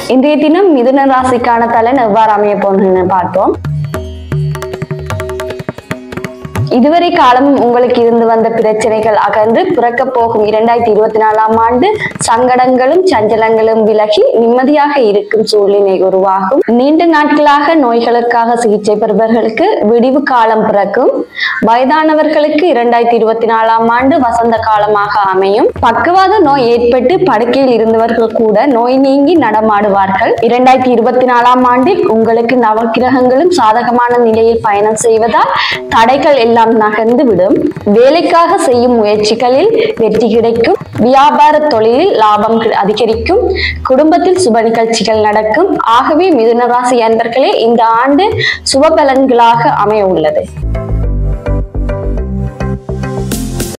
இன்றைய தினம் மிதுன ராசிக்கான பலன் எவ்வாறு அமைய போகுதுன்னு பார்ப்போம் இதுவரை காலமும் உங்களுக்கு இருந்து வந்த பிரச்சனைகள் அகன்று பிறக்க போகும் இரண்டாயிரத்தி இருபத்தி நாலாம் ஆண்டு சங்கடங்களும் சஞ்சலங்களும் விலகி நிம்மதியாக இருக்கும் சூழ்நிலை உருவாகும் நீண்ட நாட்களாக நோய்களுக்காக சிகிச்சை பெறுபவர்களுக்கு விடிவு காலம் பிறக்கும் வயதானவர்களுக்கு இரண்டாயிரத்தி இருபத்தி நாலாம் ஆண்டு வசந்த காலமாக அமையும் பக்கவாத நோய் ஏற்பட்டு படுக்கையில் இருந்தவர்கள் கூட நோய் நீங்கி நடமாடுவார்கள் இரண்டாயிரத்தி இருபத்தி நாலாம் ஆண்டில் உங்களுக்கு நவக்கிரகங்களும் சாதகமான நிலையில் பயணம் செய்வதால் தடைகள் எல்லாம் நகர்ந்து விடும் வேலைக்காக செய்யும் முயற்சிகளில் வெற்றி கிடைக்கும் வியாபார தொழிலில் லாபம் கி- அதிகரிக்கும் குடும்பத்தில் சுப நிகழ்ச்சிகள் நடக்கும் ஆகவே மிதுன ராசி அன்பர்களே இந்த ஆண்டு சுப பலன்களாக அமைய உள்ளது